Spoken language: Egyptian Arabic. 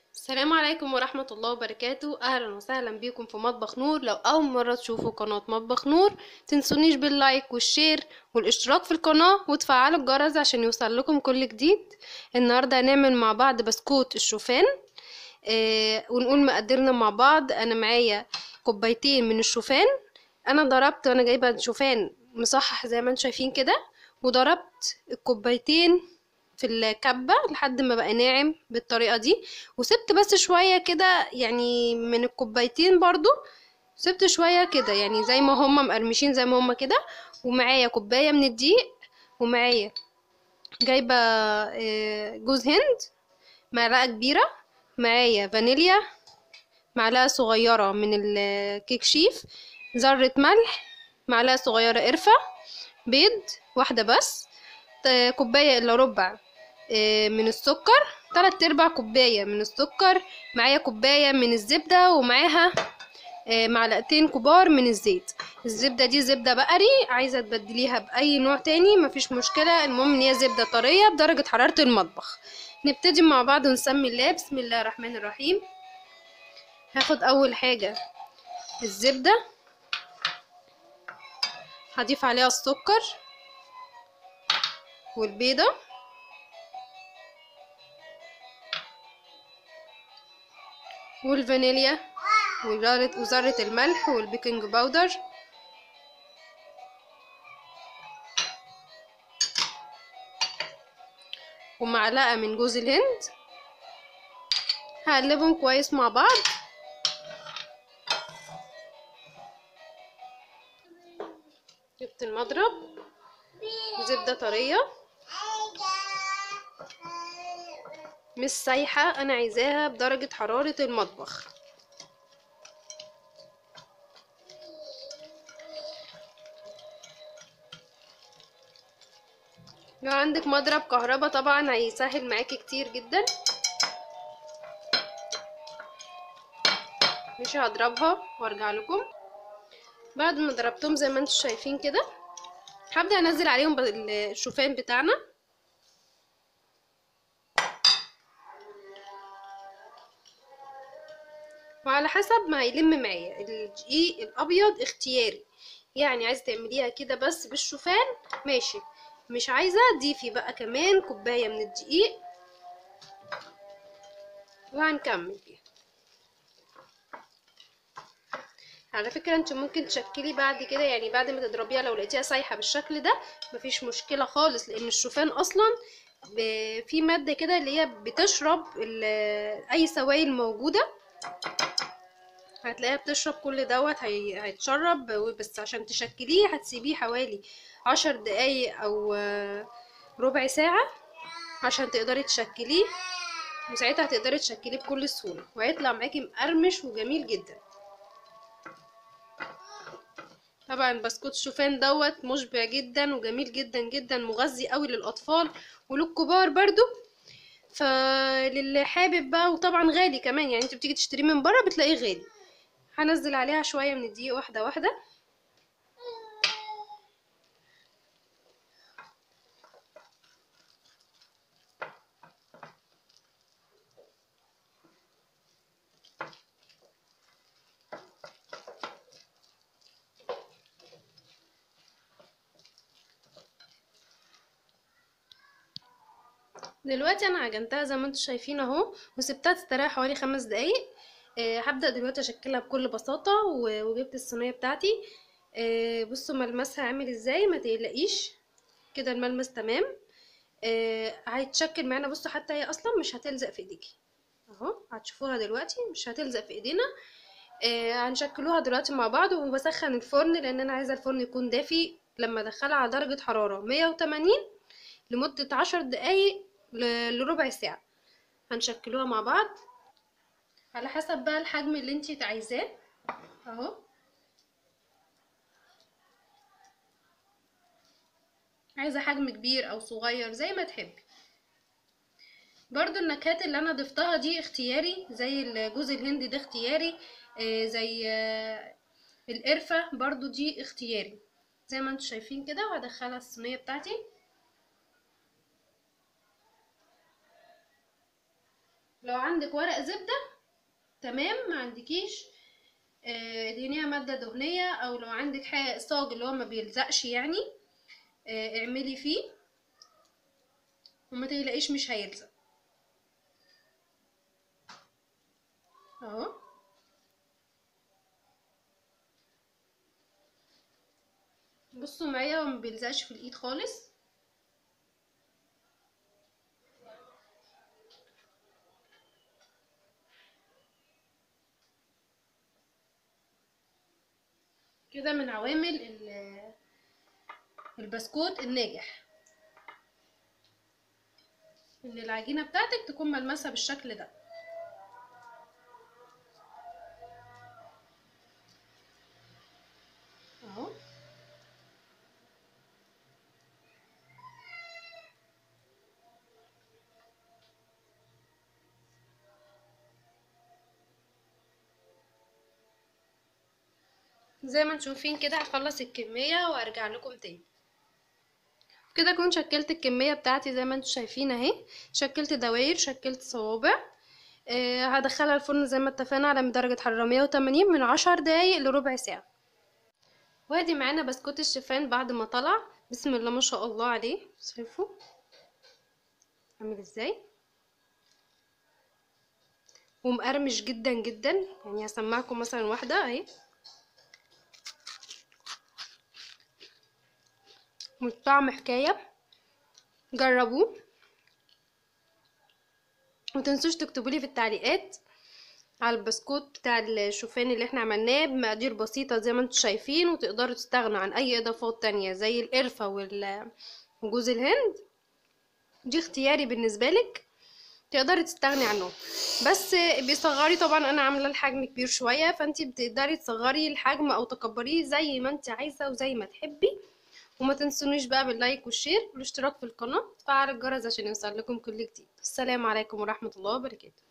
السلام عليكم ورحمة الله وبركاته أهلا وسهلا بيكم في مطبخ نور لو أول مرة تشوفوا قناة مطبخ نور تنسونيش باللايك والشير والاشتراك في القناة وتفعلوا الجرس عشان يوصل لكم كل جديد النهاردة هنعمل مع بعض بسكوت الشوفان آه ونقول مقدرنا مع بعض أنا معايا كوبايتين من الشوفان أنا ضربت وأنا جايبة شوفان مصحح زي ما انتم شايفين كده وضربت الكوبايتين في الكبة لحد ما بقى ناعم بالطريقة دي وسبت بس شوية كده يعني من الكوبايتين برضو سبت شوية كده يعني زي ما هما مقرمشين زي ما هما كده ومعايا كوباية من الدقيق ومعايا جايبة آه، جوز هند معلقة كبيرة معايا فانيليا معلقة صغيرة من الكيك شيف ذرة ملح معلقة صغيرة قرفة بيض واحدة بس ت- كوباية إلا ربع آه، من السكر تلات ارباع كوباية من السكر معايا كوباية من الزبدة ومعاها آه، معلقتين كبار من الزيت الزبدة دي زبدة بقري عايزة تبدليها بأي نوع تاني مفيش مشكلة المهم ان هي زبدة طرية بدرجة حرارة المطبخ نبتدي مع بعض ونسمي الله بسم الله الرحمن الرحيم هاخد أول حاجة الزبدة هضيف عليها السكر والبيضة والفانيليا وذرة وذرة الملح والبيكنج باودر ومعلقة من جوز الهند هقلبهم كويس مع بعض جبت المضرب زبدة طرية مش سايحة أنا عايزاها بدرجة حرارة المطبخ لو عندك مضرب كهربا طبعا هيسهل معاكي كتير جدا مش هضربها وارجع لكم بعد ما ضربتهم زي ما انتم شايفين كده هبدأ انزل عليهم ب- الشوفان بتاعنا وعلى حسب ما هيلم معايا الدقيق الابيض اختياري يعني عايزه تعمليها كده بس بالشوفان ماشي مش عايزه ضيفي بقى كمان كوبايه من الدقيق وهنكمل بيها على فكرة انت ممكن تشكلي بعد كده يعني بعد ما تضربيها لو لقيتيها سايحة بالشكل ده مفيش مشكلة خالص لان الشوفان اصلا ب- في مادة كده اللي هي بتشرب ال- اي سوائل موجودة هتلاقيها بتشرب كل دوت هي... هيتشرب بس عشان تشكليه هتسيبيه حوالي عشر دقايق او آه، ربع ساعة عشان تقدري تشكليه وساعتها هتقدري تشكليه بكل سهولة وهيطلع معاكي مقرمش وجميل جدا طبعا بسكوت الشوفان دوت مشبع جدا وجميل جدا جدا مغذي قوي للاطفال وللكبار برضو فللي حابب بقى وطبعا غالي كمان يعني انت بتيجي تشتريه من بره بتلاقيه غالي هنزل عليها شويه من الدقيق واحده واحده دلوقتي انا عجنتها زي ما انتم شايفين اهو وسبتها تستريح حوالي خمس دقايق آه هبدأ دلوقتي اشكلها بكل بساطة و- وجبت الصينية بتاعتي آه بصوا ملمسها عامل ازاي ما تقلقيش كده الملمس تمام آه هيتشكل معانا بصوا حتى هي اصلا مش هتلزق في ايديكي اهو هتشوفوها دلوقتي مش هتلزق في ايدينا آه هنشكلوها دلوقتي مع بعض وبسخن الفرن لان انا عايزه الفرن يكون دافي لما ادخلها على درجه حراره 180 لمده عشر دقايق ل- لربع ساعه هنشكلوها مع بعض على حسب بقى الحجم اللي انتي عايزاه اهو عايزه حجم كبير او صغير زي ما تحبي برضو النكهات اللي انا ضفتها دي اختياري زي جوز الهند ده اختياري آه زي آه القرفة برضو دي اختياري زي ما انتم شايفين كده وهدخلها الصينية بتاعتي لو عندك ورق زبدة تمام ما عندكيش آه، ادهنيها مادة دهنية او لو عندك حاجة صاج اللي هو ما بيلزقش يعني آه، اعملي فيه وما تقلقيش مش هيلزق اهو بصوا معايا هو ما بيلزقش في الايد خالص كده من عوامل ال- البسكوت الناجح ان العجينة بتاعتك تكون ملمسها بالشكل ده اهو زي ما انتم شايفين كده هخلص الكمية وارجع لكم تاني كده اكون شكلت الكمية بتاعتي زي ما انتم شايفين اهي شكلت دواير شكلت صوابع آه هدخلها الفرن زي ما اتفقنا على درجة حرارة 180 من عشر دقايق لربع ساعة وادي معانا بسكوت الشوفان بعد ما طلع بسم الله ما شاء الله عليه شايفوا عامل ازاي ومقرمش جدا جدا يعني هسمعكم مثلا واحدة اهي والطعم حكاية جربوه متنسوش تكتبولي في التعليقات على البسكوت بتاع الشوفان اللي احنا عملناه بمقادير بسيطة زي ما انتم شايفين وتقدروا تستغنوا عن اي اضافات تانية زي القرفة وال- وجوز الهند دي اختياري بالنسبة لك تقدري تستغني عنهم بس بيصغري طبعا انا عامله الحجم كبير شويه فانت بتقدري تصغري الحجم او تكبريه زي ما انت عايزه وزي ما تحبي وما تنسونيش بقى باللايك والشير والاشتراك في القناه وتفعلوا الجرس عشان يوصل لكم كل جديد السلام عليكم ورحمه الله وبركاته